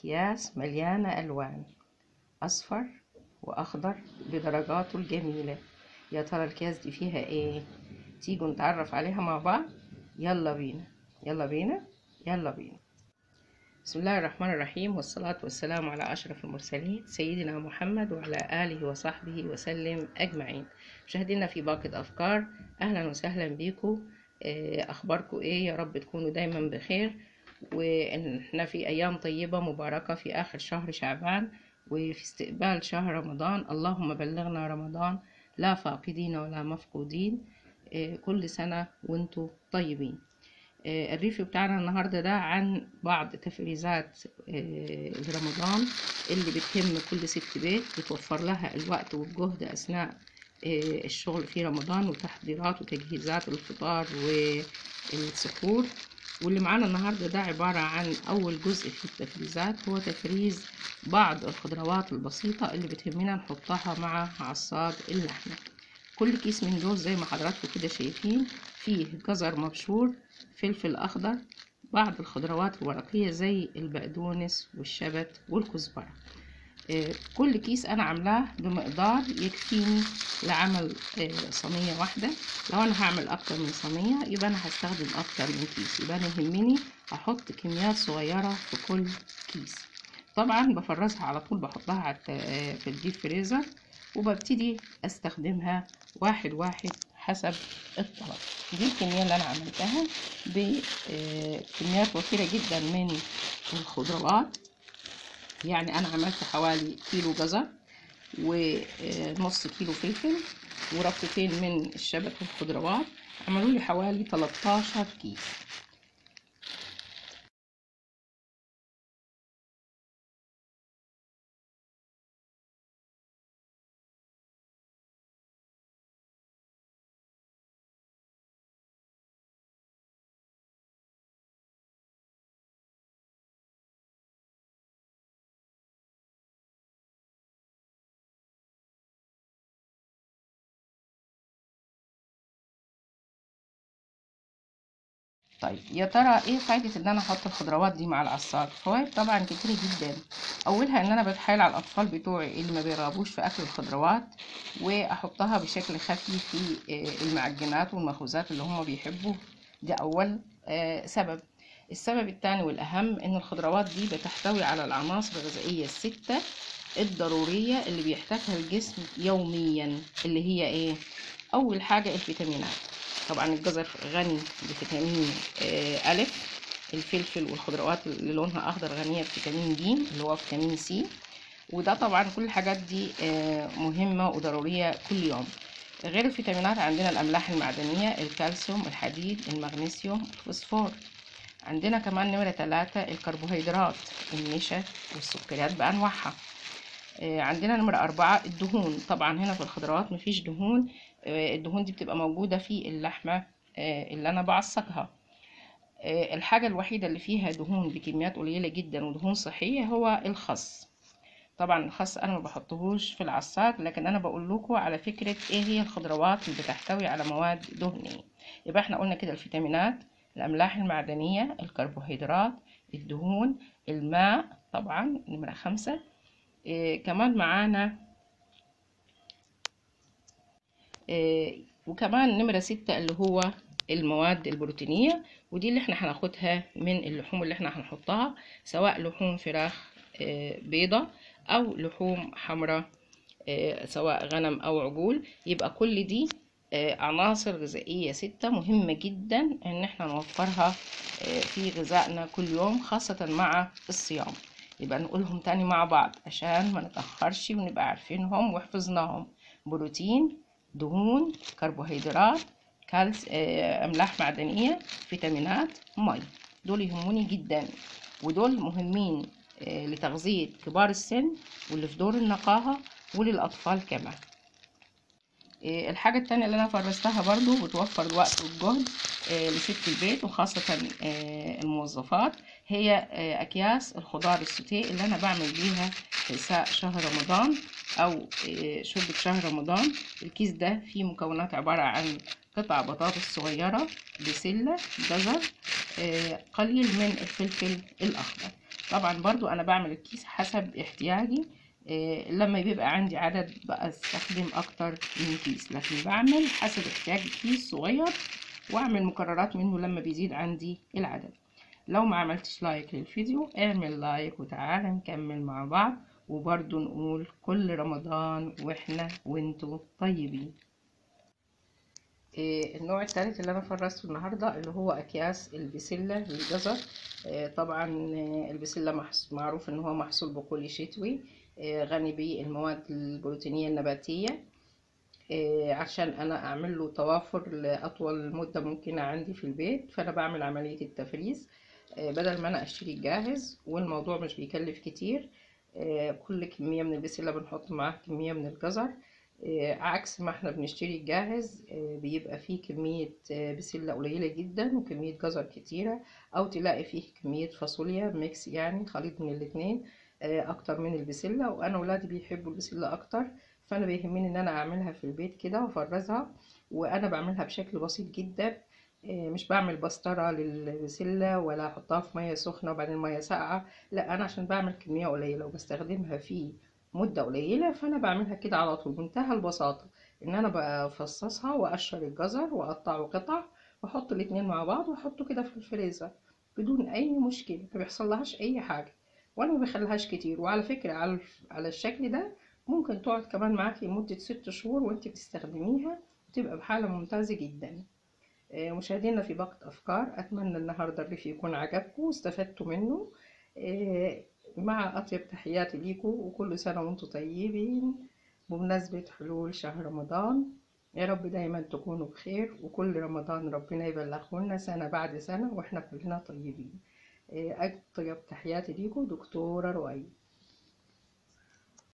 أكياس مليانة ألوان أصفر وأخضر بدرجاته الجميلة يا ترى الأكياس دي فيها إيه تيجوا نتعرف عليها مع بعض يلا بينا يلا بينا يلا بينا بسم الله الرحمن الرحيم والصلاة والسلام على أشرف المرسلين سيدنا محمد وعلى آله وصحبه وسلم أجمعين مشاهدينا في باقة أفكار أهلا وسهلا بيكم أخباركم إيه يا رب تكونوا دايما بخير وإحنا في أيام طيبة مباركة في آخر شهر شعبان وفي استقبال شهر رمضان اللهم بلغنا رمضان لا فاقدين ولا مفقودين كل سنة وانتم طيبين الريف بتاعنا النهارده ده عن بعض تفريزات لرمضان اللي بتهم كل ست بيت بتوفر لها الوقت والجهد اثناء الشغل في رمضان وتحضيرات وتجهيزات الفطار والسحور واللي معانا النهارده ده عبارة عن أول جزء في التفريزات هو تفريز بعض الخضروات البسيطة اللي بتهمنا نحطها مع عصاد اللحمة كل كيس من دول زي ما حضراتكم كده شايفين فيه جزر مبشور فلفل أخضر بعض الخضروات الورقية زي البقدونس والشبت والكزبرة كل كيس أنا عاملاه بمقدار يكفيني لعمل صينية واحدة لو أنا هعمل أكتر من صينية يبقى أنا هستخدم أكتر من كيس يبقى أنا يهمني أحط كميات صغيرة في كل كيس طبعا بفرزها على طول بحطها في الديب فريزر وببتدي استخدمها واحد واحد حسب الطلب دي الكمية اللي انا عملتها بكميات وفيرة جدا من الخضروات يعني انا عملت حوالي كيلو جزر ونص كيلو فلفل وربطتين من الشبت والخضروات عملوا لي حوالي 13 كيس طيب يا ترى ايه فايدة ان انا احط الخضروات دي مع العصار فوائد طبعا كتير جدا اولها ان انا بتحايل على الاطفال بتوعي اللي ما بيرغبوش في اكل الخضروات واحطها بشكل خفي في المعجنات والمخبوزات اللي هم بيحبوا ده اول سبب السبب الثاني والاهم ان الخضروات دي بتحتوي على العناصر الغذائية الستة الضرورية اللي بيحتاجها الجسم يوميا اللي هي ايه اول حاجة الفيتامينات طبعا الجزر غني بفيتامين ألف الفلفل والخضروات اللي لونها أخضر غنية بفيتامين د اللي هو فيتامين سي وده طبعا كل الحاجات دي مهمة وضرورية كل يوم غير الفيتامينات عندنا الأملاح المعدنية الكالسيوم الحديد المغنيسيوم الفوسفور عندنا كمان نمرة ثلاثة الكربوهيدرات النشا والسكريات بأنواعها عندنا نمرة أربعة الدهون طبعا هنا في الخضروات مفيش دهون الدهون دي بتبقى موجودة في اللحمة اللي أنا بعصقها الحاجة الوحيدة اللي فيها دهون بكميات قليلة جدا ودهون صحية هو الخس طبعا الخس أنا ما بحطهوش في العصاق لكن أنا بقول لكم على فكرة إيه هي الخضروات اللي بتحتوي على مواد دهنية يبقى احنا قلنا كده الفيتامينات الأملاح المعدنية الكربوهيدرات الدهون الماء طبعا نمرة خمسة إيه كمان معانا إيه وكمان نمرة ستة اللي هو المواد البروتينية ودي اللي احنا هناخدها من اللحوم اللي احنا هنحطها سواء لحوم فراخ إيه بيضة او لحوم حمراء سواء غنم او عجول يبقى كل دي عناصر غذائية ستة مهمة جدا ان احنا نوفرها في غذائنا كل يوم خاصة مع الصيام يبقى نقولهم تاني مع بعض عشان ما نتأخرش ونبقى عارفينهم وحفظناهم بروتين دهون كربوهيدرات كالس أملاح معدنية فيتامينات مي دول يهموني جدا ودول مهمين لتغذية كبار السن واللي في دور النقاهة وللأطفال كمان الحاجة التانية اللي أنا فرستها برضو بتوفر الوقت والجهد لست البيت وخاصة الموظفات هي أكياس الخضار السوتيه اللي أنا بعمل بيها إساء شهر رمضان أو شوربة شهر رمضان الكيس ده فيه مكونات عبارة عن قطع بطاطس صغيرة بسلة جزر قليل من الفلفل الأخضر طبعا برضو انا بعمل الكيس حسب احتياجي إيه لما بيبقى عندي عدد بقى استخدم اكتر من كيس لكن بعمل حسب احتياج كيس صغير واعمل مكررات منه لما بيزيد عندي العدد لو ما عملتش لايك للفيديو اعمل لايك وتعالى نكمل مع بعض وبرضو نقول كل رمضان واحنا وانتوا طيبين إيه النوع الثالث اللي انا فرسته النهارده اللي هو اكياس البسله للجزر إيه طبعا البسله معروف ان هو محصول بقولي شتوي إيه غني بالمواد البروتينيه النباتيه عشان انا اعمل له توافر لاطول مده ممكنه عندي في البيت فانا بعمل عمليه التفريز بدل ما انا اشتري جاهز والموضوع مش بيكلف كتير كل كميه من البسله بنحط معاها كميه من الجزر عكس ما احنا بنشتري الجاهز بيبقى فيه كمية بسلة قليلة جدا وكمية جزر كتيرة او تلاقي فيه كمية فاصوليا ميكس يعني خليط من الاتنين اكتر من البسلة وانا ولادي بيحبوا البسلة اكتر فانا بيهمني ان انا اعملها في البيت كده وافرزها وانا بعملها بشكل بسيط جدا مش بعمل بسطرة للبسلة ولا احطها في مية سخنة وبعدين مية ساقعة لا انا عشان بعمل كمية قليلة وبستخدمها في مدة قليلة فأنا بعملها كده على طول بمنتهى البساطة إن أنا بفصصها وأقشر الجزر وأقطعه قطع وأحط الاتنين مع بعض وأحطه كده في الفريزر بدون أي مشكلة ما بيحصلهاش أي حاجة وأنا ما بخليهاش كتير وعلى فكرة على على الشكل ده ممكن تقعد كمان معاكي لمدة ست شهور وأنت بتستخدميها وتبقى بحالة ممتازة جدا مشاهدينا في باقة أفكار أتمنى النهاردة الريف يكون عجبكم واستفدتوا منه مع أطيب تحياتي ليكم وكل سنة وانتم طيبين بمناسبة حلول شهر رمضان يا رب دايما تكونوا بخير وكل رمضان ربنا يبلغنا سنة بعد سنة واحنا كلنا طيبين أطيب تحياتي ليكم دكتورة رؤية